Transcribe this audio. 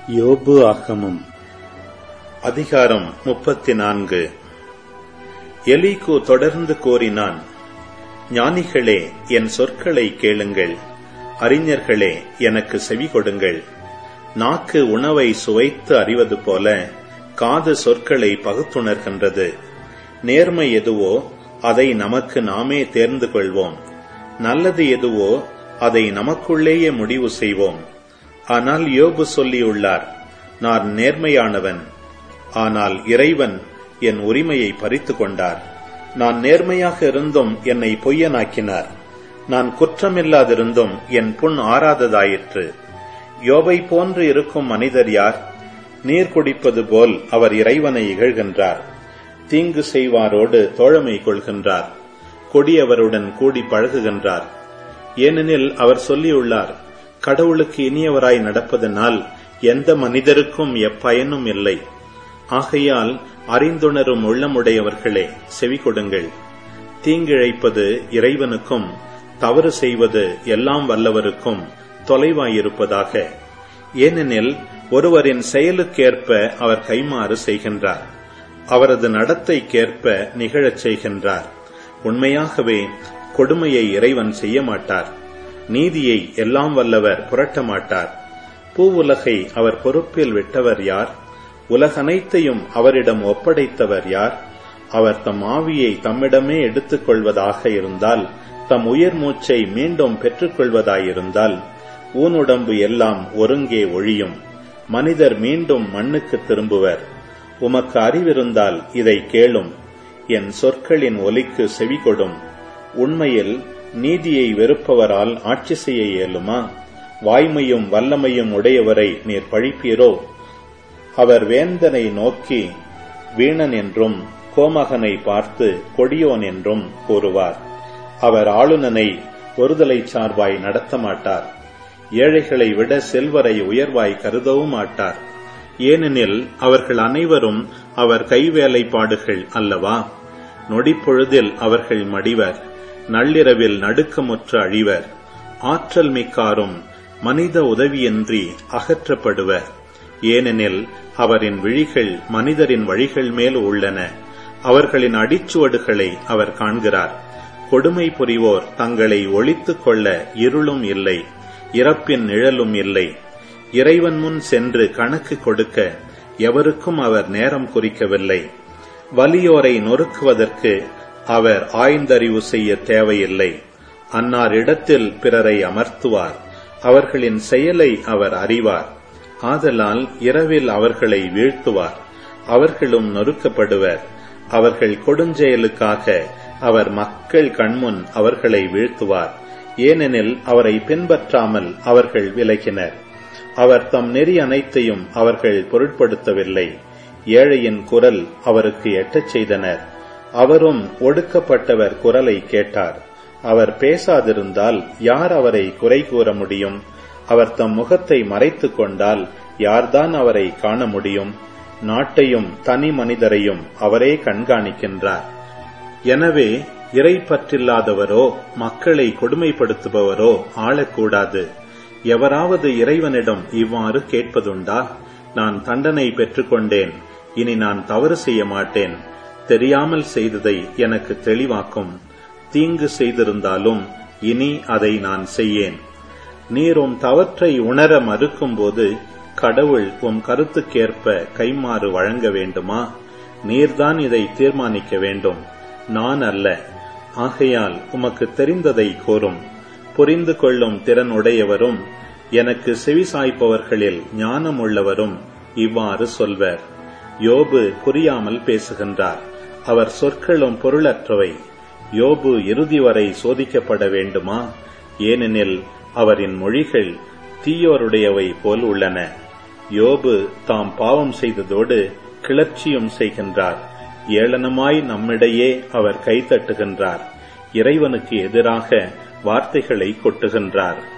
யோபு ஆகமம் அதிகாரம் முப்பத்தி நான்கு எலிகு தொடர்ந்து கோரினான் ஞானிகளே என் சொற்களை கேளுங்கள் அறிஞர்களே எனக்கு செவி கொடுங்கள் நாக்கு உணவை சுவைத்து அறிவது போல காது சொற்களை பகுத்துணர்கின்றது நேர்மை எதுவோ அதை நமக்கு நாமே தேர்ந்து கொள்வோம் நல்லது எதுவோ அதை நமக்குள்ளேயே முடிவு செய்வோம் ஆனால் யோபு சொல்லியுள்ளார் நான் நேர்மையானவன் ஆனால் இறைவன் என் உரிமையை பறித்து கொண்டார் நான் நேர்மையாக இருந்தும் என்னை பொய்யனாக்கினார் நான் குற்றமில்லாதிருந்தும் என் புண் ஆறாததாயிற்று யோபை போன்று இருக்கும் மனிதர் யார் நீர் குடிப்பது போல் அவர் இறைவனை இகழ்கின்றார் தீங்கு செய்வாரோடு தோழமை கொள்கின்றார் கொடியவருடன் கூடி பழகுகின்றார் ஏனெனில் அவர் சொல்லியுள்ளார் கடவுளுக்கு இனியவராய் நடப்பதனால் எந்த மனிதருக்கும் எப்பயனும் இல்லை ஆகையால் அறிந்துணரும் உள்ளமுடையவர்களே செவி கொடுங்கள் தீங்கிழைப்பது இறைவனுக்கும் தவறு செய்வது எல்லாம் வல்லவருக்கும் தொலைவாயிருப்பதாக ஏனெனில் ஒருவரின் செயலுக்கேற்ப அவர் கைமாறு செய்கின்றார் அவரது நடத்தைக்கேற்ப நிகழச் செய்கின்றார் உண்மையாகவே கொடுமையை இறைவன் செய்ய மாட்டார் நீதியை எல்லாம் வல்லவர் புரட்ட மாட்டார் பூவுலகை அவர் பொறுப்பில் விட்டவர் யார் உலகனைத்தையும் அவரிடம் ஒப்படைத்தவர் யார் அவர் தம் ஆவியை தம்மிடமே எடுத்துக் கொள்வதாக இருந்தால் தம் உயிர் மூச்சை மீண்டும் பெற்றுக்கொள்வதாயிருந்தால் ஊனுடம்பு எல்லாம் ஒருங்கே ஒழியும் மனிதர் மீண்டும் மண்ணுக்கு திரும்புவர் உமக்கு அறிவிருந்தால் இதை கேளும் என் சொற்களின் ஒலிக்கு செவிகொடும் உண்மையில் நீதியை வெறுப்பவரால் ஆட்சி செய்ய இயலுமா வாய்மையும் வல்லமையும் உடையவரை நீர் பழிப்பீரோ அவர் வேந்தனை நோக்கி வீணன் என்றும் கோமகனை பார்த்து கொடியோன் என்றும் கூறுவார் அவர் ஆளுநனை ஒருதலை சார்பாய் நடத்த மாட்டார் ஏழைகளை விட செல்வரை உயர்வாய் கருதவும் மாட்டார் ஏனெனில் அவர்கள் அனைவரும் அவர் கைவேலைப்பாடுகள் அல்லவா நொடிப்பொழுதில் அவர்கள் மடிவர் நள்ளிரவில் நடுக்கமுற்று அழிவர் ஆற்றல் மிக்காரும் மனித உதவியின்றி அகற்றப்படுவர் ஏனெனில் அவரின் விழிகள் மனிதரின் வழிகள் மேல் உள்ளன அவர்களின் அடிச்சுவடுகளை அவர் காண்கிறார் கொடுமை புரிவோர் தங்களை ஒழித்துக் கொள்ள இருளும் இல்லை இறப்பின் நிழலும் இல்லை இறைவன் முன் சென்று கணக்கு கொடுக்க எவருக்கும் அவர் நேரம் குறிக்கவில்லை வலியோரை நொறுக்குவதற்கு அவர் ஆய்ந்தறிவு செய்ய தேவையில்லை அன்னார் இடத்தில் பிறரை அமர்த்துவார் அவர்களின் செயலை அவர் அறிவார் ஆதலால் இரவில் அவர்களை வீழ்த்துவார் அவர்களும் நொறுக்கப்படுவர் அவர்கள் கொடுஞ்செயலுக்காக அவர் மக்கள் கண்முன் அவர்களை வீழ்த்துவார் ஏனெனில் அவரை பின்பற்றாமல் அவர்கள் விலகினர் அவர் தம் நெறி அனைத்தையும் அவர்கள் பொருட்படுத்தவில்லை ஏழையின் குரல் அவருக்கு எட்டச் செய்தனர் அவரும் ஒடுக்கப்பட்டவர் குரலை கேட்டார் அவர் பேசாதிருந்தால் யார் அவரை குறை கூற முடியும் அவர் தம் முகத்தை மறைத்துக் கொண்டால் யார்தான் அவரை காண முடியும் நாட்டையும் தனி மனிதரையும் அவரே கண்காணிக்கின்றார் எனவே இறை பற்றில்லாதவரோ மக்களை கொடுமைப்படுத்துபவரோ ஆளக்கூடாது எவராவது இறைவனிடம் இவ்வாறு கேட்பதுண்டா நான் தண்டனை பெற்றுக்கொண்டேன் இனி நான் தவறு செய்ய மாட்டேன் தெரியாமல் செய்ததை எனக்கு தெளிவாக்கும் தீங்கு செய்திருந்தாலும் இனி அதை நான் செய்யேன் நீர் உம் தவற்றை உணர மறுக்கும்போது கடவுள் உம் கருத்துக்கேற்ப கைமாறு வழங்க வேண்டுமா நீர்தான் இதை தீர்மானிக்க வேண்டும் நான் அல்ல ஆகையால் உமக்கு தெரிந்ததை கூறும் புரிந்து கொள்ளும் திறன் உடையவரும் எனக்கு செவிசாய்ப்பவர்களில் ஞானம் உள்ளவரும் இவ்வாறு சொல்வர் யோபு புரியாமல் பேசுகின்றார் அவர் சொற்களும் பொருளற்றவை யோபு இறுதி வரை சோதிக்கப்பட வேண்டுமா ஏனெனில் அவரின் மொழிகள் தீயோருடையவை போல் உள்ளன யோபு தாம் பாவம் செய்ததோடு கிளர்ச்சியும் செய்கின்றார் ஏளனமாய் நம்மிடையே அவர் கைதட்டுகின்றார் இறைவனுக்கு எதிராக வார்த்தைகளை கொட்டுகின்றார்